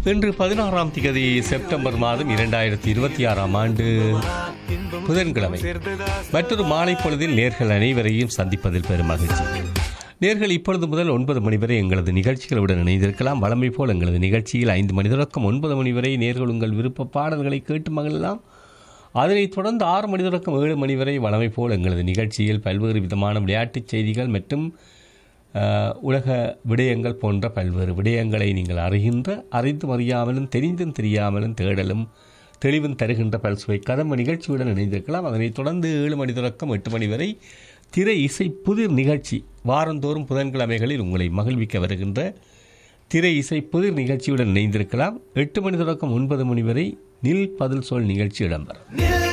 இன்று பதினாறாம் திகதி செப்டம்பர் மாதம் இரண்டாயிரத்தி இருபத்தி ஆறாம் ஆண்டு புதன்கிழமை மற்றொரு மாலை பொழுதில் நேர்கள் அனைவரையும் சந்திப்பதில் பெரும் மகிழ்ச்சி நேர்கள் இப்பொழுது முதல் ஒன்பது மணி வரை எங்களது நிகழ்ச்சிகளுடன் இணைந்திருக்கலாம் வழமை போல் எங்களது நிகழ்ச்சியில் ஐந்து மணி தொடக்கம் ஒன்பது மணி வரை நேர்கள் உங்கள் விருப்ப பாடல்களை கேட்டு மகிழலாம் அதனைத் தொடர்ந்து ஆறு மணி தொடக்கம் ஏழு மணி வரை வழமை போல் எங்களது நிகழ்ச்சியில் பல்வேறு விதமான விளையாட்டுச் செய்திகள் மற்றும் அஹ், உலக விடயங்கள் போன்ற பல்வேறு விடயங்களை நீங்கள் அறிகின்ற அறிந்தும் அறியாமலும் தெரிந்தும் தெரியாமலும் தேடலும் தெளிவும் தருகின்ற பல்சுவை கதம்ப நிகழ்ச்சியுடன் இணைந்திருக்கலாம் அதனைத் தொடர்ந்து ஏழு மணி தொடக்கம் எட்டு மணி வரை திரை இசை புதிர் நிகழ்ச்சி வாரந்தோறும் புதன்கிழமைகளில் உங்களை மகிழ்விக்க வருகின்ற திரை இசை புதிர் நிகழ்ச்சியுடன் இணைந்திருக்கலாம் எட்டு மணி தொடக்கம் ஒன்பது மணி வரை நில் பதில் சொல் நிகழ்ச்சி இடம்பெறும் நில்